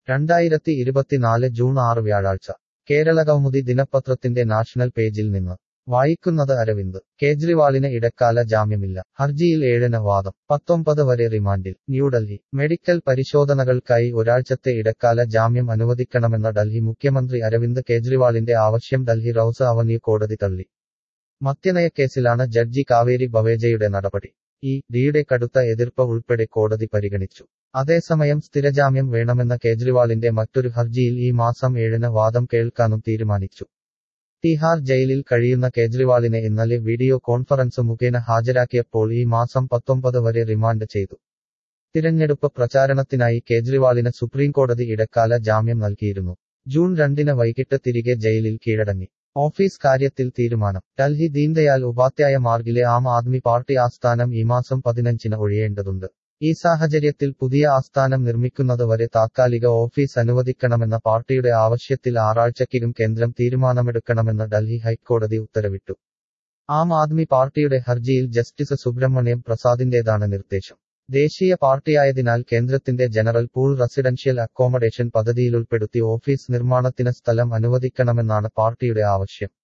രണ്ടായിരത്തി ഇരുപത്തിനാല് ജൂൺ ആറ് വ്യാഴാഴ്ച കേരളകൗമുദി ദിനപത്രത്തിന്റെ നാഷണൽ പേജിൽ നിന്ന് വായിക്കുന്നത് അരവിന്ദ് കേജ്രിവാളിന് ഇടക്കാല ജാമ്യമില്ല ഹർജിയിൽ ഏഴിന് വാദം പത്തൊമ്പത് വരെ റിമാൻഡിൽ ന്യൂഡൽഹി മെഡിക്കൽ പരിശോധനകൾക്കായി ഒരാഴ്ചത്തെ ഇടക്കാല ജാമ്യം അനുവദിക്കണമെന്ന ഡൽഹി മുഖ്യമന്ത്രി അരവിന്ദ് കേജ്രിവാളിന്റെ ആവശ്യം ഡൽഹി റൌസ് അവന്യൂ കോടതി തള്ളി മദ്യനയക്കേസിലാണ് ജഡ്ജി കാവേരി ബവേജയുടെ നടപടി ഈ ഡിയുടെ കടുത്ത എതിർപ്പ് ഉൾപ്പെടെ കോടതി പരിഗണിച്ചു അതേസമയം സ്ഥിരജാമ്യം വേണമെന്ന കേജ്രിവാളിന്റെ മറ്റൊരു ഹർജിയിൽ ഈ മാസം ഏഴിന് വാദം കേൾക്കാനും തീരുമാനിച്ചു തിഹാർ ജയിലിൽ കഴിയുന്ന കേജ്രിവാളിനെ ഇന്നലെ വീഡിയോ കോൺഫറൻസ് മുഖേന ഹാജരാക്കിയപ്പോൾ ഈ മാസം പത്തൊമ്പത് വരെ റിമാൻഡ് ചെയ്തു തിരഞ്ഞെടുപ്പ് പ്രചാരണത്തിനായി കേജ്രിവാളിന് സുപ്രീംകോടതി ഇടക്കാല ജാമ്യം നൽകിയിരുന്നു ജൂൺ രണ്ടിന് വൈകിട്ട് തിരികെ ജയിലിൽ കീഴടങ്ങി ഓഫീസ് കാര്യത്തിൽ തീരുമാനം ഡൽഹി ദീൻദയാൽ ഉപാധ്യായ മാർഗിലെ ആം ആദ്മി പാർട്ടി ആസ്ഥാനം ഈ മാസം പതിനഞ്ചിന് ഒഴിയേണ്ടതുണ്ട് ഈ സാഹചര്യത്തിൽ പുതിയ ആസ്ഥാനം നിർമ്മിക്കുന്നത് വരെ താത്കാലിക ഓഫീസ് അനുവദിക്കണമെന്ന പാർട്ടിയുടെ ആവശ്യത്തിൽ ആറാഴ്ചയ്ക്കകം കേന്ദ്രം തീരുമാനമെടുക്കണമെന്ന് ഡൽഹി ഹൈക്കോടതി ഉത്തരവിട്ടു ആം ആദ്മി പാർട്ടിയുടെ ഹർജിയിൽ ജസ്റ്റിസ് സുബ്രഹ്മണ്യം പ്രസാദിന്റേതാണ് നിർദ്ദേശം ദേശീയ പാർട്ടിയായതിനാൽ കേന്ദ്രത്തിന്റെ ജനറൽ പൂൾ റെസിഡൻഷ്യൽ അക്കോമഡേഷൻ പദ്ധതിയിലുൾപ്പെടുത്തി ഓഫീസ് നിർമ്മാണത്തിന് സ്ഥലം അനുവദിക്കണമെന്നാണ് പാർട്ടിയുടെ ആവശ്യം